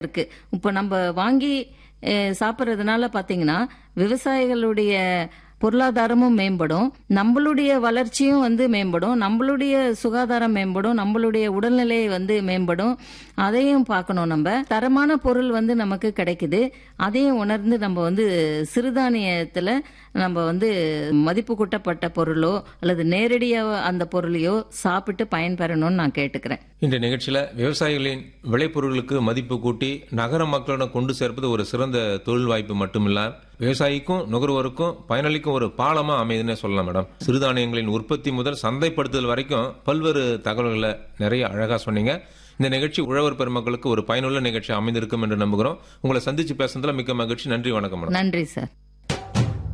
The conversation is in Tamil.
இருக்கு இப்போ நம்ம வாங்கி அஹ், சாப்பிட்றதுனால பாத்தீங்கன்னா விவசாயிகளுடைய பொருளாதாரமும் மேம்படும் நம்மளுடைய வளர்ச்சியும் வந்து மேம்படும் நம்மளுடைய சுகாதாரம் மேம்படும் நம்மளுடைய உடல்நிலை வந்து மேம்படும் அதையும் பார்க்கணும் நம்ம தரமான பொருள் வந்து நமக்கு கிடைக்குது அதையும் உணர்ந்து நம்ம வந்து சிறுதானியத்துல நம்ம வந்து மதிப்பு கூட்டப்பட்ட பொருளோ அல்லது நேரடியாக அந்த பொருளையோ சாப்பிட்டு பயன்பெறணும்னு நான் கேட்டுக்கிறேன் இந்த நிகழ்ச்சியில விவசாயிகளின் விளைபொருட்களுக்கு மதிப்பு கூட்டி நகர மக்களிடம் கொண்டு சேர்ப்பது ஒரு சிறந்த தொழில் வாய்ப்பு மட்டுமில்ல விவசாயிக்கும் நுகர்வோருக்கும் பயனளிக்கும் ஒரு பாலமா அமையுதுன்னே சொல்லலாம் மேடம் சிறுதானியங்களின் உற்பத்தி முதல் சந்தைப்படுத்துதல் வரைக்கும் பல்வேறு தகவல்களை நிறைய அழகா சொன்னீங்க இந்த நிகழ்ச்சி உழவர் பெருமக்களுக்கு ஒரு பயனுள்ள நிகழ்ச்சி அமைந்திருக்கும் என்று நம்புகிறோம் உங்களை சந்திச்சு பேசுனதுல மிக்க மகிழ்ச்சி நன்றி வணக்கம் மேடம் நன்றி சார்